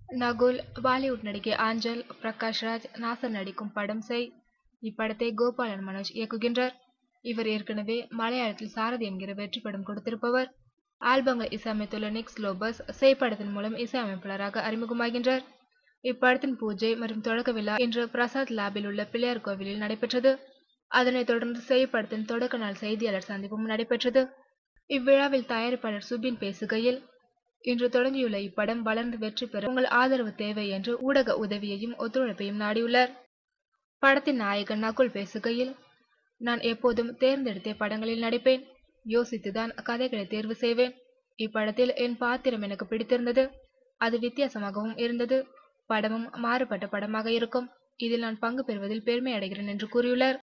நகுல் பாலிவுட் நடிகை ஆஞ்சல் பிரகாஷ் ராஜ் நாசர் நடிக்கும் படம் செய் இப்படத்தை கோபாலன் மனோஜ் இயக்குகின்றார் இவர் ஏற்கனவே மலையாளத்தில் சாரதி என்கிற வெற்றி படம் கொடுத்திருப்பவர் ஆல்பங்கள் இசையமைத்துள்ள நிக்ஸ் லோபஸ் செய் படத்தின் மூலம் இசையமைப்பாளராக அறிமுகமாகின்றார் இப்படத்தின் பூஜை மற்றும் தொடக்க விழா இன்று பிரசாத் லேபில் உள்ள பிள்ளையார் கோவிலில் நடைபெற்றது அதனைத் தொடர்ந்து செய் படத்தின் தொடக்க நாள் செய்தியாளர் சந்திப்பும் நடைபெற்றது இவ்விழாவில் தயாரிப்பாளர் சுபின் பேசுகையில் இன்று தொடங்கியுள்ள இப்படம் வளர்ந்து வெற்றி பெற உங்கள் ஆதரவு தேவை என்று ஊடக உதவியையும் ஒத்துழைப்பையும் நாடியுள்ளார் படத்தின் நாயகன் நகுல் பேசுகையில் நான் எப்போதும் தேர்ந்தெடுத்த படங்களில் நடிப்பேன் யோசித்துதான் கதைகளை தேர்வு செய்வேன் இப்படத்தில் என் பாத்திரம் எனக்கு பிடித்திருந்தது அது வித்தியாசமாகவும் இருந்தது படமும் மாறுபட்ட படமாக இருக்கும் இதில் நான் பங்கு பெறுவதில் பெருமை அடைகிறேன் என்று கூறியுள்ளார்